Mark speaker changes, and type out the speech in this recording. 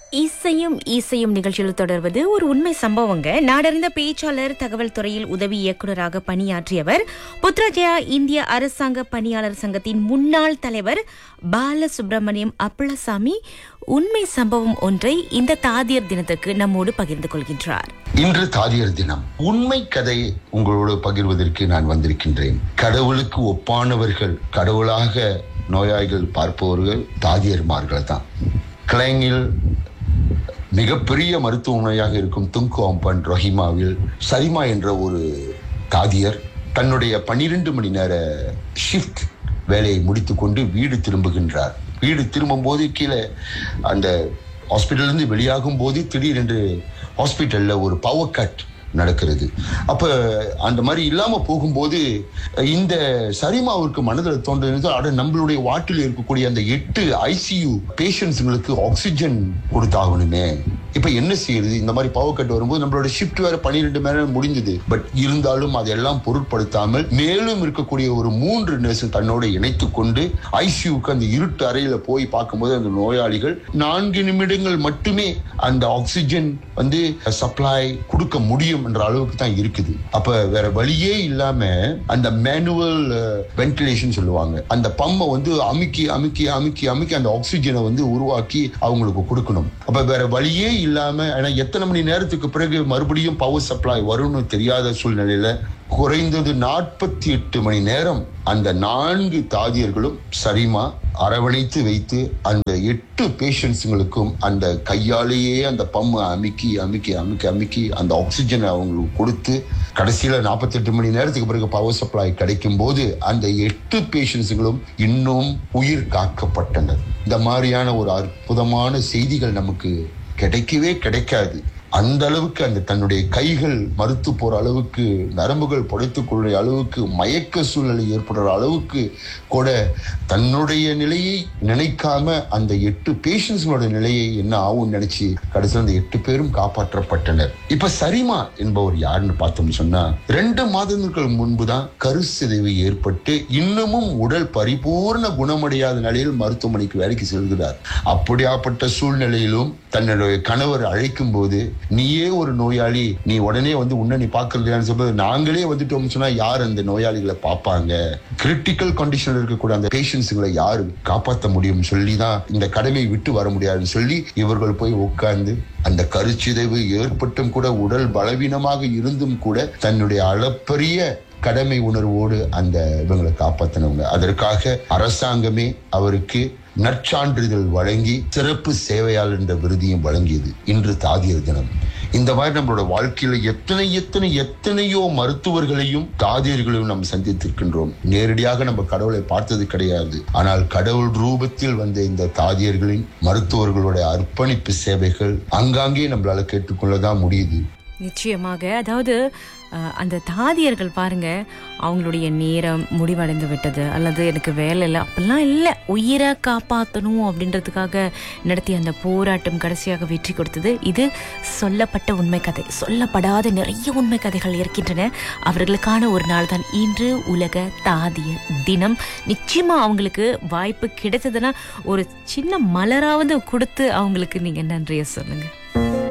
Speaker 1: இசையும் இசையும் நிகழ்ச்சியில் தொடர்வது ஒரு உண்மை சம்பவங்க நாடறிந்த பேச்சாளர் தகவல் துறையில் உதவி இயக்குநராக பணியாற்றியவர் புத்ராஜயா இந்திய அரசாங்க பணியாளர் சங்கத்தின் முன்னாள் தலைவர் பாலசுப்ரமணியம் அப்பளசாமி உண்மை சம்பவம் ஒன்றை இந்த தாதியர் தினத்துக்கு நம்மோடு பகிர்ந்து கொள்கின்றார்
Speaker 2: இன்று தாதியர் தினம் உண்மை கதையை உங்களோடு பகிர்வதற்கு நான் வந்திருக்கின்றேன் கடவுளுக்கு ஒப்பானவர்கள் கடவுளாக நோயாளிகள் பார்ப்பவர்கள் தாதியர்மார்கள் தான் கிளைங்கில் மிகப்பெரிய மருத்துவமனையாக இருக்கும் துங்கு அம்பன் ரஹிமாவில் சரிமா என்ற ஒரு தாதியர் தன்னுடைய பன்னிரண்டு மணி நேர ஷிஃப்ட் வேலையை முடித்துக்கொண்டு வீடு திரும்புகின்றார் வீடு திரும்பும் போது கீழே அந்த ஹாஸ்பிட்டல்லேருந்து வெளியாகும் போது திடீரென்று ஹாஸ்பிட்டல்ல ஒரு பவர் கட் நடக்கிறது அப்ப அந்த மாதிரி இல்லாம போகும்போது இந்த சரிமாவிற்கு மனதில் தோன்றது அட நம்மளுடைய வாட்டில் இருக்கக்கூடிய அந்த எட்டு ஐசியூ பேஷண்ட்ஸுங்களுக்கு ஆக்சிஜன் கொடுத்தாகணுமே இப்ப என்ன செய்யறது இந்த மாதிரி பவர் கட் வரும்போது நம்மளோட ஷிஃப்ட் வேற பன்னிரெண்டு மணி நேரம் முடிஞ்சது பட் இருந்தாலும் அதெல்லாம் பொருட்படுத்தாமல் மேலும் இருக்கக்கூடிய ஒரு மூன்று நர்ஸ் தன்னோட இணைத்து கொண்டு ஐசியூக்கு அந்த இருட்டு அறையில போய் பார்க்கும்போது அந்த நோயாளிகள் நான்கு நிமிடங்கள் மட்டுமே அந்த ஆக்சிஜன் வந்து சப்ளை கொடுக்க முடியும் என்ற அளவுக்கு தான் இருக்குது அப்ப வேற வழியே இல்லாம அந்த மேனுவல் வென்டிலேஷன் சொல்லுவாங்க அந்த பம்மை வந்து அமுக்கி அமுக்கி அமுக்கி அமுக்கி அந்த ஆக்சிஜனை வந்து உருவாக்கி அவங்களுக்கு கொடுக்கணும் அப்ப வேற வழியே இல்லாம ஏன்னா எத்தனை மணி நேரத்துக்கு பிறகு மறுபடியும் பவர் சப்ளை வரும்னு தெரியாத சூழ்நிலையில குறைந்தது நாற்பத்தி எட்டு மணி நேரம் அந்த நான்கு தாதியர்களும் சரிமா அரவணைத்து வைத்து அந்த எட்டு பேஷண்ட்ஸுங்களுக்கும் அந்த கையாலேயே அந்த பம்மை அமுக்கி அமுக்கி அமுக்கி அமுக்கி அந்த ஆக்சிஜனை அவங்களுக்கு கொடுத்து கடைசியில நாற்பத்தெட்டு மணி நேரத்துக்கு பிறகு பவர் சப்ளை கிடைக்கும் போது அந்த எட்டு பேஷண்ட்ஸுங்களும் இன்னும் உயிர் காக்கப்பட்டனர் இந்த மாதிரியான ஒரு அற்புதமான செய்திகள் நமக்கு கிடைக்கவே கிடைக்காது அந்த அளவுக்கு அந்த தன்னுடைய கைகள் மறுத்து போற அளவுக்கு நரம்புகள் புடைத்துக் கொள்ற அளவுக்கு மயக்க சூழ்நிலை ஏற்படுற அளவுக்கு கூட தன்னுடைய நிலையை நினைக்காம அந்த எட்டு பேஷண்ட்ஸோட நிலையை என்ன ஆகும் நினைச்சு கடைசியில் அந்த எட்டு பேரும் காப்பாற்றப்பட்டனர் இப்ப சரிமா என்பவர் யாருன்னு பார்த்தோம்னு சொன்னா ரெண்டு மாதங்களுக்கு முன்புதான் கருசிதைவு ஏற்பட்டு இன்னமும் உடல் பரிபூர்ண குணமடையாத நிலையில் மருத்துவமனைக்கு வேலைக்கு செல்கிறார் அப்படியாப்பட்ட சூழ்நிலையிலும் தன்னுடைய கணவர் அழைக்கும் போது நீயே ஒரு நோயாளி நீ உடனே வந்து உன்ன நீ பாக்குறதுன்னு சொல்லும்போது நாங்களே வந்துட்டோம்னு சொன்னா யார் அந்த நோயாளிகளை பார்ப்பாங்க கிரிட்டிக்கல் கண்டிஷன்ல இருக்கக்கூடிய அந்த பேஷண்ட்ஸுங்களை யாரு காப்பாற்ற முடியும் சொல்லி தான் இந்த கடமை விட்டு வர முடியாதுன்னு சொல்லி இவர்கள் போய் உட்கார்ந்து அந்த கருச்சிதைவு ஏற்பட்டும் கூட உடல் பலவீனமாக இருந்தும் கூட தன்னுடைய அளப்பரிய கடமை உணர்வோடு அந்த இவங்களை காப்பாத்தினவங்க அதற்காக அரசாங்கமே அவருக்கு நற்சான்றிதழ் வழங்கி சிறப்பு சேவையாளர் என்ற விருதியும் வழங்கியது இன்று தாதியர் தினம் இந்த மாதிரி நம்மளோட வாழ்க்கையில எத்தனை எத்தனை எத்தனையோ மருத்துவர்களையும் தாதியர்களையும் நாம் சந்தித்திருக்கின்றோம் நேரடியாக நம்ம கடவுளை பார்த்தது கிடையாது ஆனால் கடவுள் ரூபத்தில் வந்த இந்த தாதியர்களின் மருத்துவர்களோட அர்ப்பணிப்பு சேவைகள் அங்காங்கே நம்மளால கேட்டுக்கொள்ளதான் முடியுது
Speaker 1: நிச்சயமாக அதாவது அஹ், அந்த தாதியர்கள் பாருங்க அவங்களுடைய நேரம் முடிவடைந்து விட்டது அல்லது எனக்கு வேலை இல்லை அப்படிலாம் இல்லை உயிரை காப்பாற்றணும் அப்படின்றதுக்காக நடத்திய அந்த போராட்டம் கடைசியாக வெற்றி கொடுத்தது இது சொல்லப்பட்ட உண்மை கதை சொல்லப்படாத நிறைய உண்மை கதைகள் இருக்கின்றன அவர்களுக்கான ஒரு நாள் தான் இன்று உலக தாதியர் தினம் நிச்சயமா அவங்களுக்கு வாய்ப்பு கிடைத்ததுன்னா ஒரு சின்ன மலராவது கொடுத்து அவங்களுக்கு நீங்க நன்றியை சொல்லுங்க